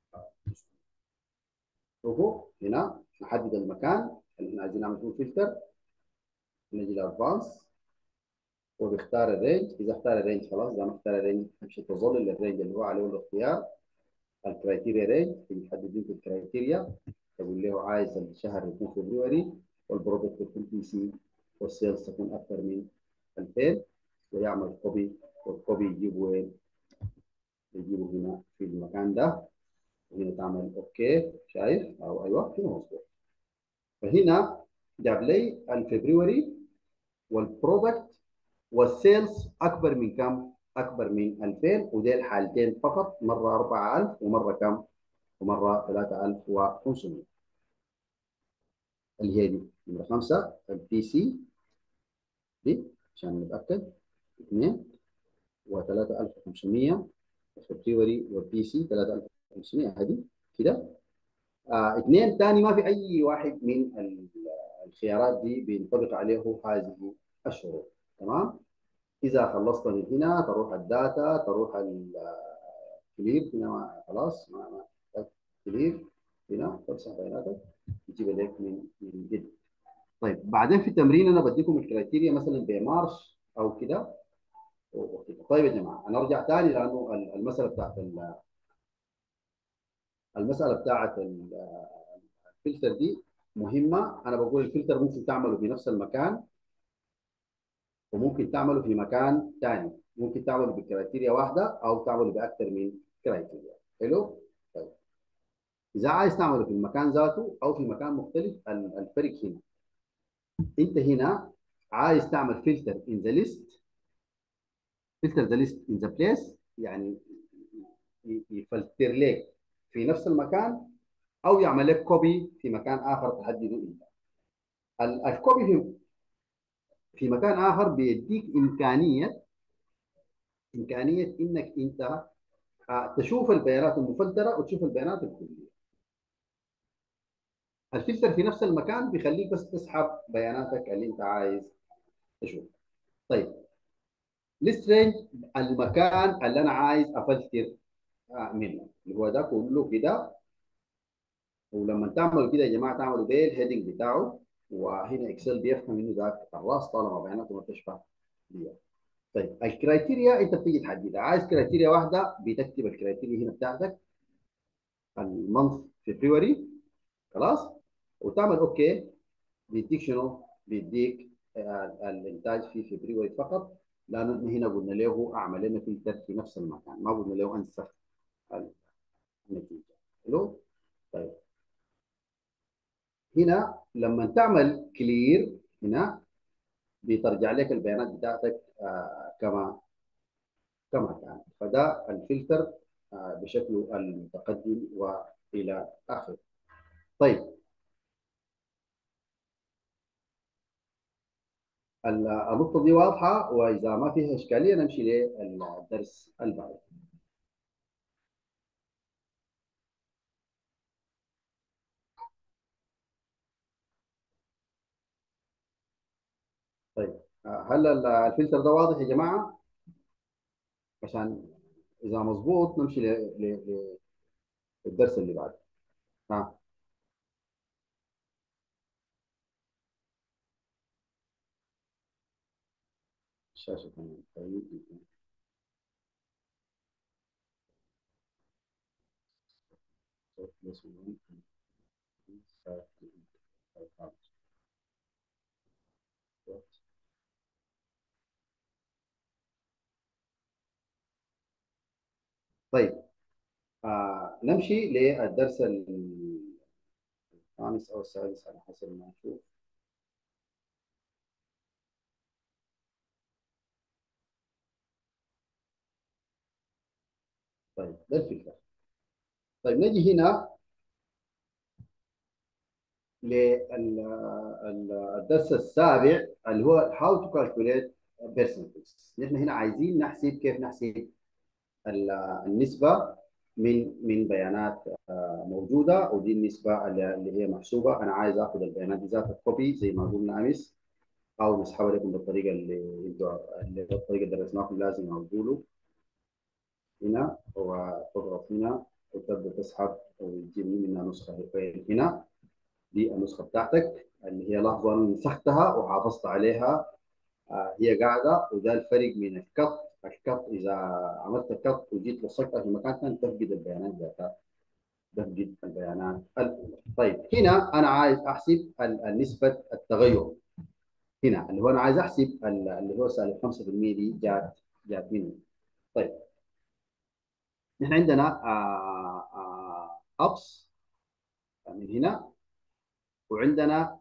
Speaker 1: شوفوا هنا نحدد المكان اللي احنا عايزين نعمل فيه فلتر نجي لادفانس وبيختار الرينج اذا اختار الرينج خلاص اذا ما اختار الرينج تمشي تظل الرينج اللي هو عليه الاختيار الكرايتيريا رينج بنحدد انت الكرايتيريا تقول له عايز الشهر يكون فبراير والبرودكت يكون بي سي والسيلز تكون اكثر من 2000 ويعمل كوبي والكوبي يجيبه وين؟ يجيبه هنا في المكان ده وهنا تعمل اوكي شايف او ايوه هنا مظبوط فهنا جاب لي الفبراير والبرودكت والسيلز اكبر من كم؟ اكبر من 2000 ودي الحالتين فقط مره 4000 ومره كم؟ ومره 3500 اللي هي دي نمره خمسه البي سي دي عشان نتاكد اثنين و3500 الفبراير والبي سي 3500 هذه كده آه اثنين ثاني ما في اي واحد من الخيارات دي بينطبق عليه هذه الشروط تمام اذا خلصت من هنا تروح الداتا تروح الكليب هنا خلاص ما ما كليب هنا تمسح بياناتك يجيب لك من من جد طيب بعدين في التمرين انا بديكم الكرايتيريا مثلا بمارش او كده طيب يا جماعه هنرجع ثاني لانه المساله بتاعت المساله بتاعت الفلتر دي مهمه انا بقول الفلتر ممكن تعمله في نفس المكان وممكن تعمله في مكان ثاني ممكن تعمله بكرايتيريا واحده او تعمله باكثر من كرايتيريا حلو طيب اذا عايز تعمله في المكان ذاته او في مكان مختلف الفرق هنا انت هنا عايز تعمل فلتر ان ذا ليست فلتر ذا ليست ان ذا بليس يعني يفلتر لك في نفس المكان او يعمل لك كوبي في مكان اخر تحدده انت الكوبي في في مكان اخر بيديك امكانيه امكانيه انك انت تشوف البيانات المفلتره وتشوف البيانات الكليه الفلتر في نفس المكان بيخليك بس تسحب بياناتك اللي انت عايز تشوفها طيب ليست رينج المكان اللي انا عايز افلتر منه اللي هو ده كله كده ولما تعملوا كده يا جماعه تعملوا بيه الهيدنج بتاعه وهنا اكسل بيفهم انه ذاك الراس طالما بياناته ما تشبه دي طيب الكرايتيريا انت بتيجي تحددها عايز كرايتيريا واحده بتكتب الكرايتيريا هنا بتاعتك المنث فبراير خلاص وتعمل اوكي بيديك شنو؟ بيديك الانتاج في فبراير فقط لانه هنا قلنا له اعمل لنا فلتر في نفس المكان ما قلنا له انسخ النتيجه حلو؟ طيب هنا لما تعمل كلير هنا بترجع لك البيانات بتاعتك آه كما كما كانت فده الفلتر آه بشكله المتقدم والى اخره طيب النقطة دي واضحة وإذا ما فيها إشكالية نمشي للدرس البعدي طيب هل الفلتر ده واضح يا جماعه عشان اذا مظبوط نمشي للدرس اللي بعده ها الشاشه كمان طيب this one طيب آه نمشي للدرس الخامس او السادس على حسب ما نشوف طيب ده الفكره طيب نجي هنا للدرس السابع اللي هو how to calculate percentages نحن هنا عايزين نحسب كيف نحسب النسبة من من بيانات موجودة ودي النسبة اللي هي محسوبة أنا عايز آخذ البيانات دي ذاتها كوبي زي ما قلنا أمس أو نسحبها لكم بالطريقة اللي انتوا اللي الطريقة اللي درسناكم لازم أقوله هنا وتضغط هنا وتبدأ تسحب وتجيب منها نسخة هنا دي النسخه بتاعتك اللي هي لحظه انا نسختها وحافظت عليها آه هي قاعده وده الفرق من الكت الكت اذا عملت كت وجيت لصقتها في مكان ثاني تفقد البيانات ذاتها تفقد البيانات الاولى طيب هنا انا عايز احسب نسبه التغير هنا اللي هو انا عايز احسب اللي هو سالب 5% دي جات جات منه طيب نحن عندنا ابس من هنا وعندنا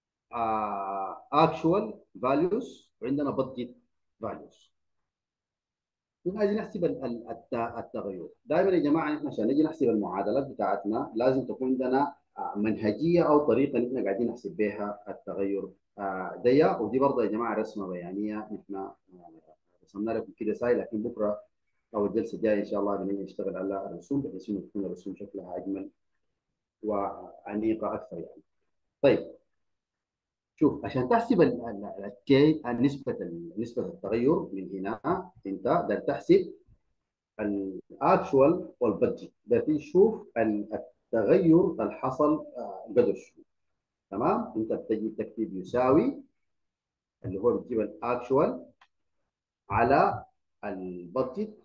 Speaker 1: اكشوال فاليوز وعندنا بادجت فاليوز عايزين نحسب التغير دائما يا جماعه احنا عشان نجي نحسب المعادلات بتاعتنا لازم تكون عندنا منهجيه او طريقه نحن قاعدين نحسب بها التغير دي ودي برضه يا جماعه رسمه بيانيه نحن رسمنا لكم كده ساي لكن بكره او الجلسه الجايه ان شاء الله بنيجي نشتغل على الرسوم بحيث انه تكون الرسوم شكلها اجمل وانيقه اكثر يعني. طيب شوف عشان تحسب نسبة نسبة التغير من هنا انت بدك تحسب الاكشوال والبادجت بدك تشوف التغير اللي حصل قدر شنو تمام انت بتجي تكتب يساوي اللي هو بتجيب الاكشوال على البادجت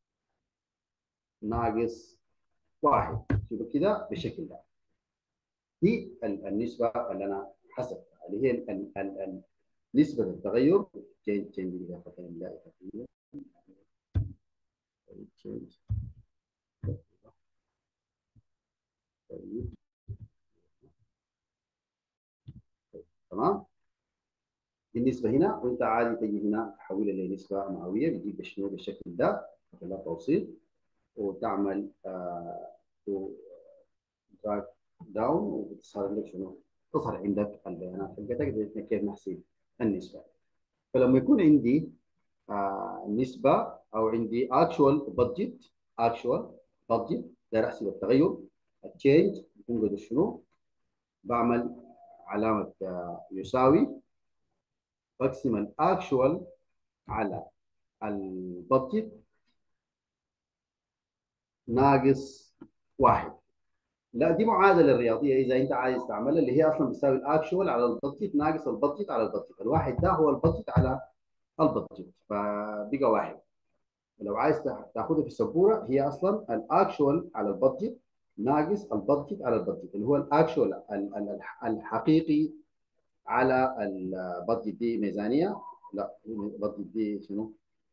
Speaker 1: ناقص واحد شوف كده بالشكل ده دي النسبة اللي أنا حسبتها اللي هي ال ال ال نسبة التغير change change إلى فترة لا إفادية change طيب تمام النسبة هنا وأنت عادي تجي هنا تحولها لنسبة مئوية بتجيب شنو بالشكل ده خلال توصيل وتعمل آه دراج داون وبتصير لك شنو؟ تظهر عندك البيانات حقتك كيف نحسب النسبه. فلما يكون عندي آه نسبه او عندي اكشوال بادجت اكشوال بادجت داير احسب التغير التشينج يكون قد شنو؟ بعمل علامه آه يساوي بقسم الاكشوال على البادجت ناقص واحد لا دي معادله رياضيه اذا انت عايز تعملها اللي هي اصلا بتساوي الاكشوال على البادجت ناقص البادجت على البادجت الواحد ده هو البادجت على البادجت فبقى واحد لو عايز تاخذها في السبوره هي اصلا الاكشوال على البادجت ناقص البادجت على البادجت اللي هو الاكشوال الحقيقي على البادجت دي ميزانيه لا البادجت دي شنو؟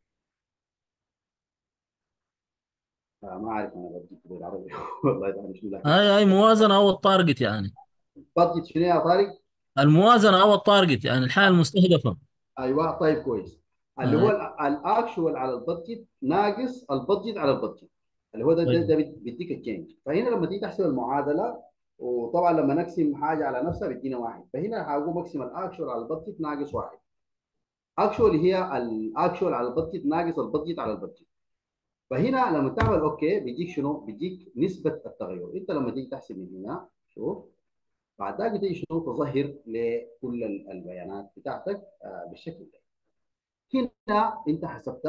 Speaker 1: ما اعرف انا بديك بالعربي والله ده شنو
Speaker 2: هاي هاي موازنة أو التارجت يعني
Speaker 1: بادجت شنو يا طارق؟
Speaker 2: الموازنة أو التارجت يعني الحالة المستهدفة
Speaker 1: ايوه طيب كويس اللي هو الاكشوال على البادجت ناقص البادجت على البادجت اللي هو ده ده, ده بيديك التشينج فهنا لما تيجي تحسب المعادله وطبعا لما نقسم حاجه على نفسها بيدينا واحد فهنا هقوم اقسم الاكشوال على البادجت ناقص واحد اكشوال هي الاكشوال على البادجت ناقص البادجت على البادجت فهنا لما تعمل اوكي بيجيك شنو؟ بيجيك نسبه التغير، انت لما تيجي تحسب من هنا شوف بعد ذلك تيجي شنو تظهر لكل ال- البيانات بتاعتك آه، بالشكل ده هنا انت حسبت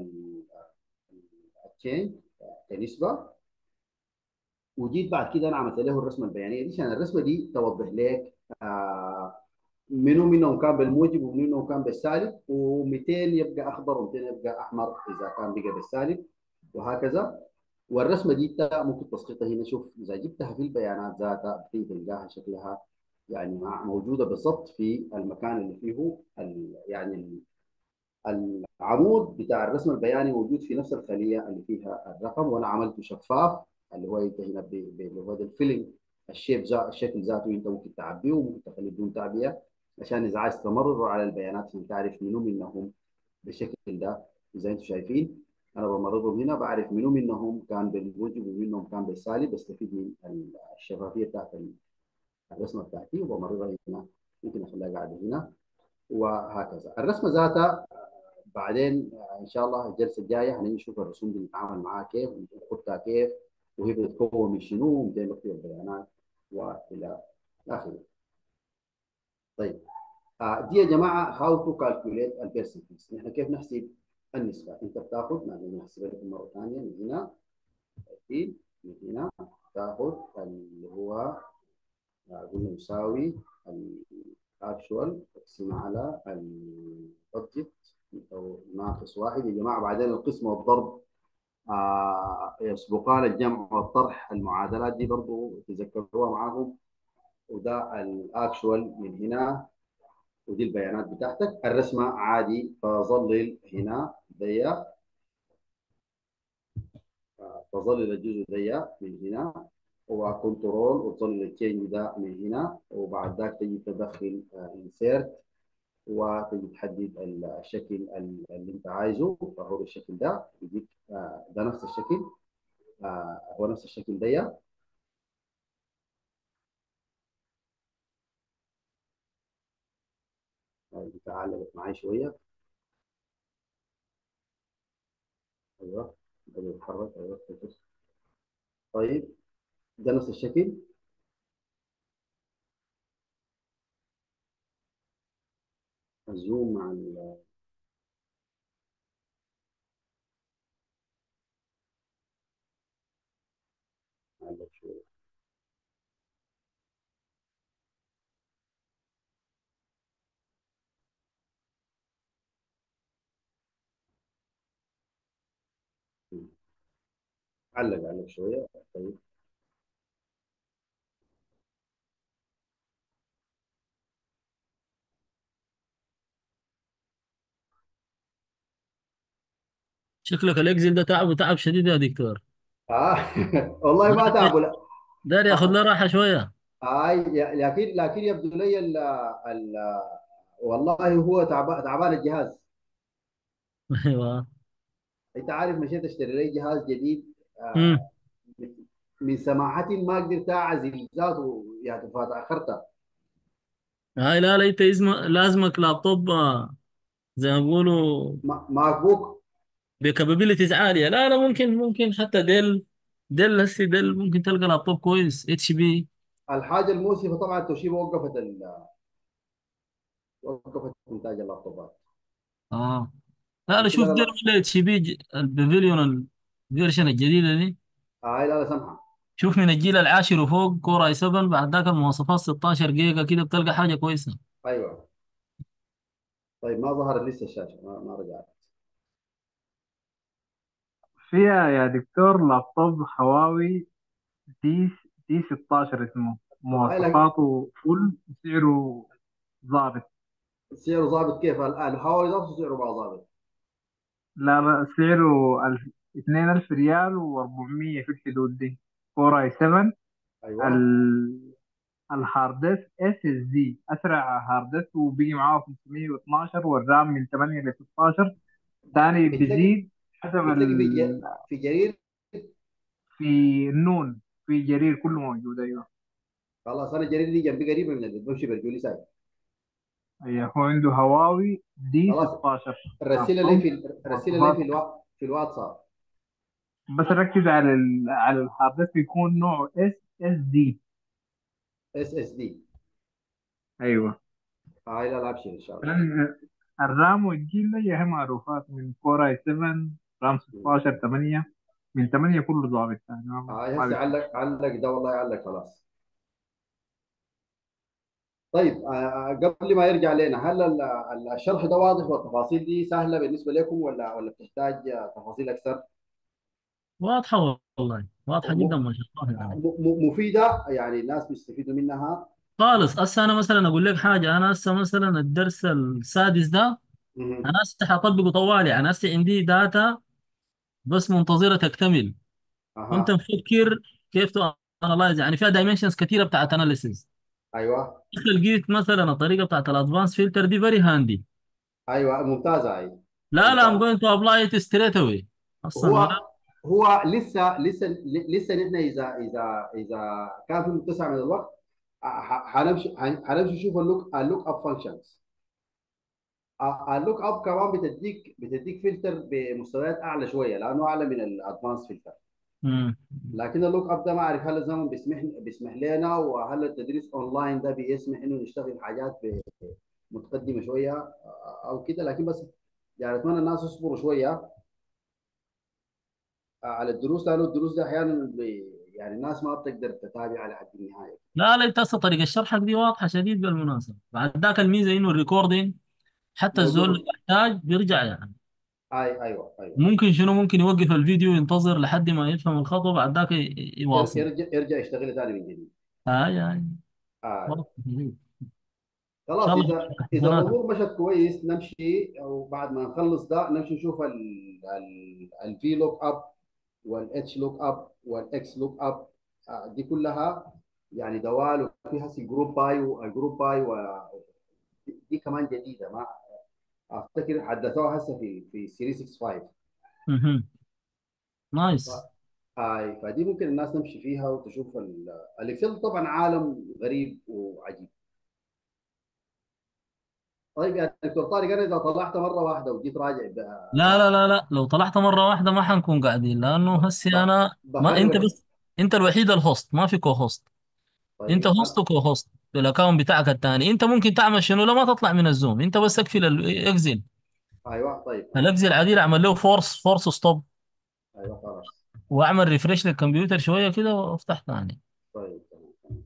Speaker 1: التشينج كنسبه وجيت بعد كده انا عملت له الرسمه البيانيه دي عشان الرسمه دي توضح لك آه، منو منهم كان بالموجب ومنو منهم كان بالسالب و200 يبقى اخضر و200 يبقى احمر اذا كان بقى بالسالب وهكذا والرسمه دي انت ممكن تسقطها هنا شوف اذا جبتها في البيانات ذاتها بتيجي تلقاها شكلها يعني مع- موجوده بالضبط في المكان اللي فيه ال- يعني ال- العمود بتاع الرسم البياني موجود في نفس الخليه اللي فيها الرقم وانا عملته شفاف اللي هو انت هنا ب- ب- اللي هو ده الفيلم الشيب ذا الشكل ذاته انت ممكن تعبيه وممكن تخليه بدون تعبئه عشان اذا عايز تمرر على البيانات عشان تعرف منو منهم بالشكل ده زي انتم شايفين انا بمررهم هنا بعرف منو منهم كان بالموجب ومنهم كان بالسالب بستفيد من الشفافيه بتاعت الرسمه بتاعتي وبمررها هنا ممكن اخليها قاعده هنا وهكذا الرسمه ذاتها بعدين ان شاء الله الجلسه الجايه هنيجي نشوف الرسوم دي بنتعامل معاها كيف ونخطها كيف وهي بتتكون من شنو ومتى نكتب البيانات والى اخره. طيب آه، دي يا جماعه how to calculate البرسنتج نحن كيف نحسب النسبه انت بتاخذ نحن نحسبها لكم مره ثانيه من هنا اكيد من هنا تاخذ اللي هو آه، قلنا يساوي الاكشوال تقسم على البادجت او ناقص واحد يا جماعه بعدين القسم والضرب آه يسبقان الجمع والطرح المعادلات دي برضو تذكروها معاهم وده الاكشوال من هنا ودي البيانات بتاعتك الرسمه عادي فظلل هنا دي آه، فظلل الجزء دي من هنا وكنترول وتظلل التشينج ده من هنا وبعد ذاك تجي تدخل انسيرت وتجي تحدد الشكل اللي انت عايزه فهو الشكل ده يجيك آه، ده نفس الشكل آه، هو نفس الشكل ده انت علقت معي شويه ايوه بدأ يتحرك ايوه فوكس. طيب ده نفس الشكل الزوم مع ال علق شويه علق علق شويه طيب
Speaker 2: شكلك الاكزل ده تعب تعب شديد يا دكتور
Speaker 1: اه والله ما تعبوا لا
Speaker 2: داري ياخذ له راحه شويه
Speaker 1: آه لكن لكن يبدو لي ال ال والله هو تعبان تعبان الجهاز
Speaker 2: ايوه
Speaker 1: انت عارف مشيت اشتري لي جهاز جديد
Speaker 2: امم
Speaker 1: آه من سماحة ما قدرت اعزل ذاته يعني فتاخرت
Speaker 2: هاي لا لا انت إزم- لازمك لابتوب آه، زي ما بيقولوا
Speaker 1: ما- ماك بوك
Speaker 2: بكابابيلتيز عاليه لا لا ممكن ممكن حتى ديل ديل هسي ديل ممكن تلقى لابتوب كويس اتش بي
Speaker 1: الحاجة المؤسفة طبعا توشيبا وقفت ال... وقفت انتاج اللابتوبات
Speaker 2: اه لا
Speaker 1: عشان
Speaker 2: لا
Speaker 1: كده
Speaker 2: شوف
Speaker 1: انا
Speaker 2: ديل
Speaker 1: لا
Speaker 2: ولا اتش بي البافيليون الفيرجن الجديده دي
Speaker 1: هاي لا لا سمحة
Speaker 2: شوف من الجيل العاشر وفوق كور اي 7 بعد ذاك المواصفات 16 جيجا كده بتلقى حاجه كويسه
Speaker 1: ايوه طيب ما ظهر لسه الشاشة ما, ما رجعت
Speaker 3: فيها يا دكتور لابتوب هواوي دي دي 16 اسمه
Speaker 1: هاي لك
Speaker 3: مواصفاته فل وسعره ظابط
Speaker 1: سعره ضابط كيف الان الهواوي نفسه سعره ما ضابط
Speaker 3: لا لا سعره ألف 2000 ريال و400 في الحدود دي كور اي 7
Speaker 1: ايوه
Speaker 3: ال- الهاردس اس اس دي اسرع هاردس وبيجي معاه 512 والرام من 8 ل 16 تاني
Speaker 1: بتلاقي
Speaker 3: بيزيد حسب
Speaker 1: بتلاقي في ج...
Speaker 3: ال...
Speaker 1: في جرير
Speaker 3: في النون في جرير كله موجود ايوه
Speaker 1: خلاص انا جرير دي جنبي قريبه من البيت بمشي برجولي ساي
Speaker 3: ايوه هو عنده هواوي دي
Speaker 1: خلاص
Speaker 3: 16
Speaker 1: رسلها لي
Speaker 3: لابتوب
Speaker 1: في رسلها لي
Speaker 3: مواصفات
Speaker 1: في الوا... في الواتساب
Speaker 3: بس ركز على ال... على الهارد ديسك يكون نوعه اس اس دي
Speaker 1: اس اس دي
Speaker 3: ايوه
Speaker 1: هاي لا لا ابشر ان شاء الله
Speaker 3: لأن الرام والجيل ده هي معروفات من كور اي 7 رام 16 8 من 8 كله ضابط يعني ما
Speaker 1: هاي
Speaker 3: ما
Speaker 1: هسه
Speaker 3: بيفرق.
Speaker 1: علق علق ده والله علق خلاص طيب آه، قبل ما يرجع لنا هل ال- ال- الشرح ده واضح والتفاصيل دي سهله بالنسبه لكم ولا ولا بتحتاج آه، تفاصيل اكثر؟
Speaker 2: واضحة والله واضحة جدا
Speaker 1: م-
Speaker 2: ما شاء الله يعني
Speaker 1: م- مفيده يعني الناس بيستفيدوا منها
Speaker 2: خالص هسه أنا مثلا أقول لك حاجة أنا هسه مثلا الدرس السادس ده
Speaker 1: مهم.
Speaker 2: أنا هسه حطبقه طوالي يعني هسه عندي داتا بس منتظرة تكتمل كنت
Speaker 1: اها
Speaker 2: مفكر كيف تو انالايز يعني فيها دايمنشنز كثيرة بتاعت اناليسيز
Speaker 1: ايوه
Speaker 2: لقيت مثلا الطريقة بتاعت الادفانس فلتر دي فيري هاندي
Speaker 1: ايوه ممتازه هاي
Speaker 2: لا لا I'm
Speaker 1: ممتاز
Speaker 2: going to apply it straight away اصلا ولا
Speaker 1: هو هو لسه لسه لسه نحن اذا اذا اذا كان في متسع من الوقت ح- حنمشي حن- حنمشي نشوف اللوك اللوك اب فانكشنز اللوك اب كمان بتديك بتديك فلتر بمستويات اعلى شويه لانه اعلى من الادفانس فلتر
Speaker 2: مم.
Speaker 1: لكن اللوك اب ده ما اعرف هل الزمن بيسمح بيسمح لنا وهل التدريس اونلاين ده بيسمح انه نشتغل حاجات متقدمه شويه او كده لكن بس يعني اتمنى الناس يصبروا شويه على الدروس لانه الدروس ده احيانا بي يعني الناس ما بتقدر تتابع لحد النهايه
Speaker 2: لا لا انت اصلا طريقة شرحك دي واضحة شديد بالمناسبة بعد ذاك الميزة انه الريكوردينج حتى الزول اللي
Speaker 1: موجود
Speaker 2: يحتاج بيرجع يعني
Speaker 1: اي ايوه ايوه
Speaker 2: ممكن شنو ممكن يوقف الفيديو ينتظر لحد ما يفهم الخطوة بعد ذاك ي-
Speaker 1: ير-
Speaker 2: يواصل
Speaker 1: يرجع يرجع يشتغل ثاني من جديد
Speaker 2: هاي هاي
Speaker 1: آه.
Speaker 2: واضح جديد. ان
Speaker 1: خلاص
Speaker 2: شاء الله
Speaker 1: اذا اذا
Speaker 2: حسنات
Speaker 1: الامور مشت كويس نمشي او بعد ما نخلص ده نمشي نشوف الفي لوك اب والاتش لوك اب والاكس لوك اب دي كلها يعني دوال وفيها الجروب باي والجروب باي و دي دي كمان جديده ما افتكر حدثوها هسه في في سيري 65
Speaker 2: مهم.
Speaker 1: ف...
Speaker 2: نايس
Speaker 1: آي فدي ممكن الناس نمشي فيها وتشوف ال- الاكسل طبعا عالم غريب وعجيب طيب يا دكتور طارق انا اذا طلعت مره واحده وجيت راجع ب...
Speaker 2: لا
Speaker 1: ب...
Speaker 2: لا لا لا لو طلعت مرة واحدة ما حنكون قاعدين لأنه هسي
Speaker 1: ب...
Speaker 2: أنا ما أنت
Speaker 1: بفرغ
Speaker 2: بس أنت الوحيد الهوست ما في كو هوست أنت
Speaker 1: طيب
Speaker 2: هوست
Speaker 1: انا
Speaker 2: وكو هوست بالاكونت بتاعك الثاني أنت ممكن تعمل شنو لما تطلع من الزوم أنت بس اقفل الاكزل
Speaker 1: ايوه طيب
Speaker 2: الاكزل عديل أعمل له فورس فورس ستوب
Speaker 1: ايوه خلاص
Speaker 2: وأعمل ريفريش للكمبيوتر شوية كده وأفتح ثاني
Speaker 1: طيب تمام تمام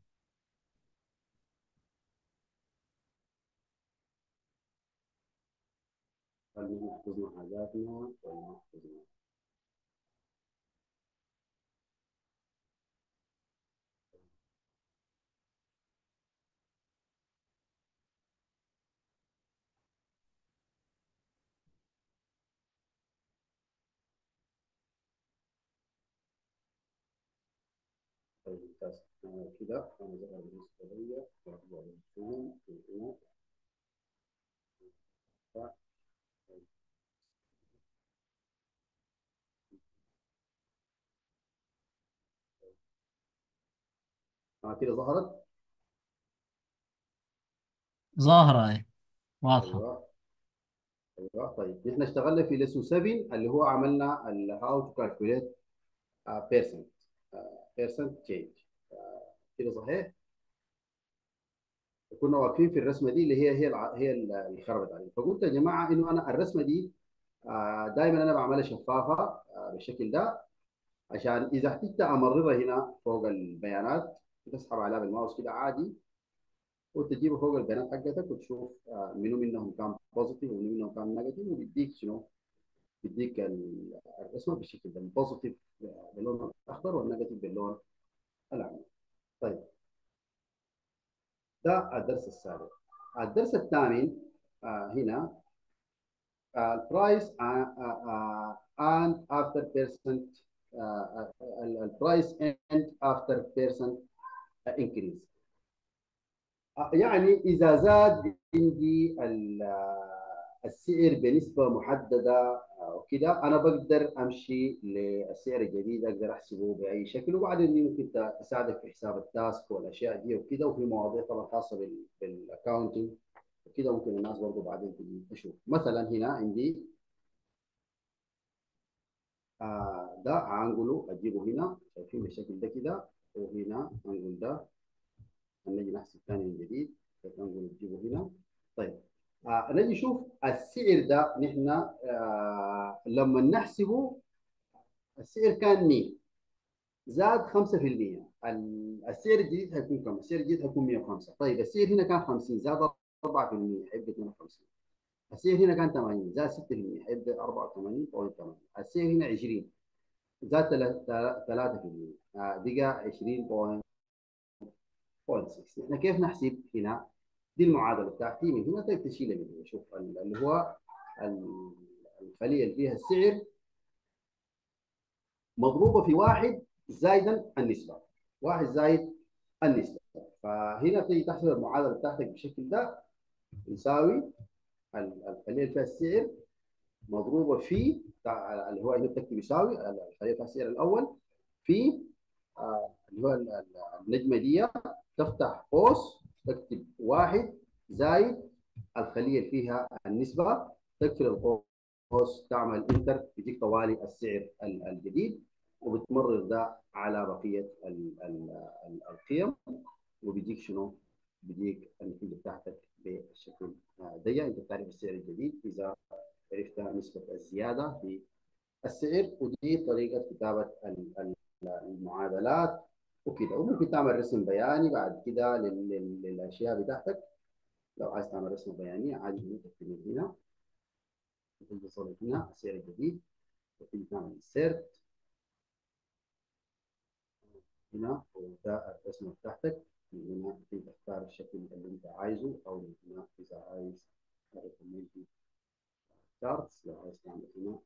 Speaker 1: خلينا نحفظنا حاجاتنا ونحفظنا طيب ممتاز آه، كده انا ظهر بالنسبه لي وأرجع للزوم من هنا آه كده ظهرت
Speaker 2: ظاهرة هاي واضحة
Speaker 1: ايوه ايوه طيب احنا اشتغلنا في ليسون 7 اللي هو عملنا هاو تو كالكوليت بيرسنت بيرسنت تشينج كده صحيح كنا واقفين في الرسمه دي اللي هي هي الع- هي اللي خربت علي فقلت يا جماعه انه انا الرسمه دي دائما انا بعملها شفافه آه، بالشكل ده عشان اذا احتجت امررها هنا فوق البيانات تسحب عليها بالماوس كده عادي وتجيبه فوق البيانات حقتك وتشوف آه، منو منهم كان بوزيتيف ومنو منهم كان نيجاتيف وبيديك شنو بيديك ال- الرسمه بالشكل ده البوزيتيف باللون الاخضر والنيجاتيف باللون الاحمر طيب ده الدرس السابع الدرس الثامن آه، هنا البرايس and after percent البرايس and after percent increase آه، يعني اذا زاد عندي ال- آه، السعر بنسبه محدده آه، وكده انا بقدر امشي للسعر الجديد اقدر احسبه باي شكل وبعدين دي ممكن تساعدك في حساب التاسك والاشياء دي وكده وفي مواضيع طبعا خاصه بال- بالاكونتنج وكده ممكن الناس برضه بعدين تجي تشوف مثلا هنا عندي آه ده هنقوله اجيبه هنا شايفين بالشكل ده كده وهنا هنقول ده نجي نحسب ثاني من جديد نقول نجيبه هنا طيب آه نجي نشوف السعر ده نحن آه لما نحسبه السعر كان 100 زاد 5% ال- السعر الجديد هيكون كم؟ السعر الجديد هيكون 105 طيب السعر هنا كان 50 زاد 4% هيبقى 52 السعر هنا كان 80 زاد 6% هيبقى 84.8 السعر هنا 20 زاد 3% آه، بقى 20.6 احنا كيف نحسب هنا؟ دي المعادله بتاعتي من هنا تقدر تشيلها من هنا شوف ال- اللي هو ال- الخليه اللي فيها السعر مضروبه في واحد زائدا النسبه واحد زائد النسبه فهنا تيجي تحسب المعادله بتاعتك بالشكل ده يساوي ال- الخليه اللي فيها السعر مضروبه في بتاع- اللي هو هنا بتكتب يساوي الخليه فيها السعر الاول في آه، اللي هو ال- ال- النجمه دي تفتح قوس تكتب واحد زائد الخليه اللي فيها النسبه تقفل القوس تعمل انتر يجيك طوالي السعر ال- الجديد وبتمرر ده على بقيه ال- ال- ال- القيم وبيجيك شنو؟ بيجيك النتيجه بتاعتك بالشكل آه، ده انت بتعرف السعر الجديد اذا عرفت نسبه الزياده في السعر ودي طريقه كتابه ال- ال- المعادلات وكده وممكن تعمل رسم بياني بعد كده لل- لل- للاشياء بتاعتك لو عايز تعمل رسم بياني عادي ممكن تكتب من هنا وتيجي تصل هنا السعر الجديد وتيجي تعمل insert هنا وده الرسمه بتاعتك من هنا تيجي تختار الشكل اللي انت عايزه او من هنا اذا عايز recommended charts لو عايز تعمل هنا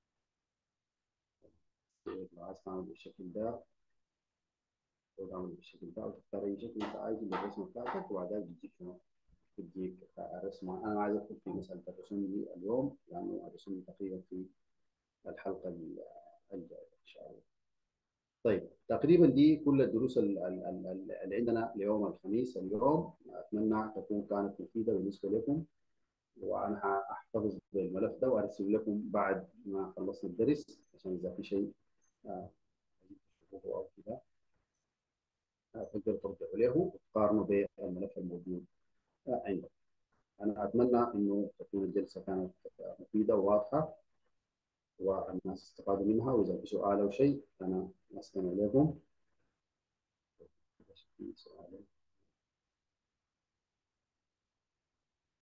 Speaker 1: لو عايز تعمل بالشكل ده او تعمل بالشكل ده او تختار اي شكل انت عايزه للرسمه بتاعتك وبعدها بتجيك شنو؟ بتجيك الرسمه انا عايز ادخل في مساله الرسوم دي اليوم لانه الرسوم دي تقريبا في الحلقه ال- الجايه ان شاء الله. طيب تقريبا دي كل الدروس ال- ال- ال- اللي عندنا ليوم الخميس اليوم اتمنى تكون كانت مفيده بالنسبه لكم وانا هحتفظ بالملف ده وارسل لكم بعد ما خلصنا الدرس عشان اذا في شيء آه، عايزين تشوفوه او كده آه، تقدروا ترجعوا له وتقارنوا بالملف الموجود آه، عندكم. انا اتمنى انه تكون الجلسه كانت مفيده وواضحه والناس استفادوا منها واذا في سؤال او شيء انا استمع لكم. سؤال